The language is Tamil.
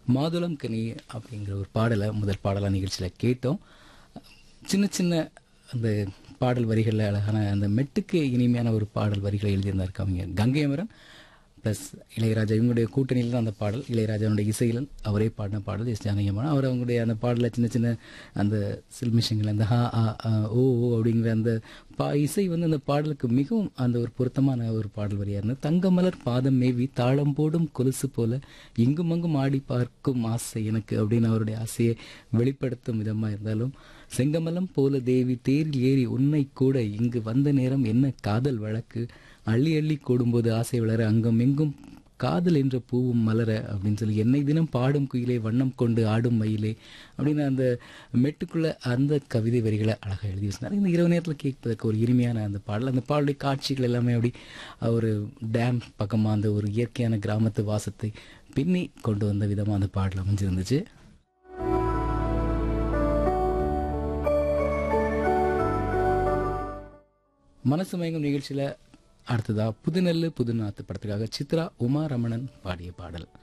மாதுளம் கனி அப்படிங்கிற ஒரு பாடலை முதல் பாடலாக நிகழ்ச்சியில் கேட்டோம் சின்ன சின்ன அந்த பாடல் வரிகளில் அழகான அந்த மெட்டுக்கு இனிமையான ஒரு பாடல் வரிகளை எழுதியிருந்தார் கவிஞர் கங்கை அமரன் ப்ளஸ் இளையராஜா இவங்களுடைய கூட்டணியில் தான் அந்த பாடல் இளையராஜாவுடைய இசையில் அவரே பாடின பாடல் எஸ் ஜானகியமான அவர் அவங்களுடைய அந்த பாடலில் சின்ன சின்ன அந்த சில்மிஷங்கள் அந்த ஹா ஆ ஆ, ஓ ஓ அப்படிங்கிற அந்த பா இசை வந்து அந்த பாடலுக்கு மிகவும் அந்த ஒரு பொருத்தமான ஒரு பாடல் வரியாக இருந்தது தங்கமலர் பாதம் மேவி தாளம் போடும் கொலுசு போல இங்கும் அங்கும் ஆடி பார்க்கும் ஆசை எனக்கு அப்படின்னு அவருடைய ஆசையை வெளிப்படுத்தும் விதமாக இருந்தாலும் செங்கமலம் போல தேவி தேரில் ஏறி உன்னை கூட இங்கு வந்த நேரம் என்ன காதல் வழக்கு அள்ளி அள்ளி கூடும்போது ஆசை வளர அங்கும் எங்கும் காதல் என்ற பூவும் மலர அப்படின்னு சொல்லி என்னை தினம் பாடும் குயிலே வண்ணம் கொண்டு ஆடும் மயிலே அப்படின்னு அந்த மெட்டுக்குள்ள அந்த கவிதை வரிகளை அழகாக எழுதி வச்சிருந்தார் இந்த இரவு நேரத்தில் கேட்பதற்கு ஒரு இனிமையான அந்த பாடல் அந்த பாடலுடைய காட்சிகள் எல்லாமே அப்படி ஒரு டேம் பக்கமாக அந்த ஒரு இயற்கையான கிராமத்து வாசத்தை பின்னி கொண்டு வந்த விதமாக அந்த பாடல் அமைஞ்சிருந்துச்சு மனசு மயங்கும் நிகழ்ச்சியில் அடுத்ததா புதுநெல்லு புதுநாத்து படத்துக்காக சித்ரா உமா ரமணன் பாடிய பாடல்